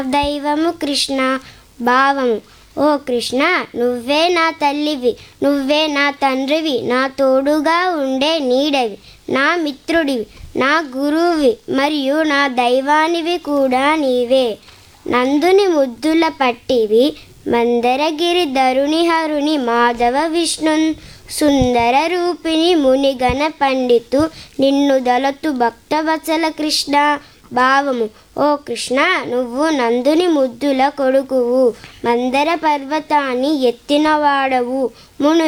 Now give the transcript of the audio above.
దైవము కృష్ణ భావము ఓ కృష్ణ నువ్వే నా తల్లివి నువ్వే నా తండ్రివి నా తోడుగా ఉండే నీడవి నా మిత్రుడివి నా గురువువి మరియు నా దైవానివి కూడా నీవే నందుని ముద్దుల పట్టివి మందరగిరి ధరుని హరుని మాధవ విష్ణు సుందర రూపిణి మునిగణ పండితు నిన్ను దళతు భక్తవత్సల కృష్ణ భావము ఓ కృష్ణ నువ్వు నందుని ముద్దుల కొడుకువు మందర పర్వతాన్ని ఎత్తినవాడవు మును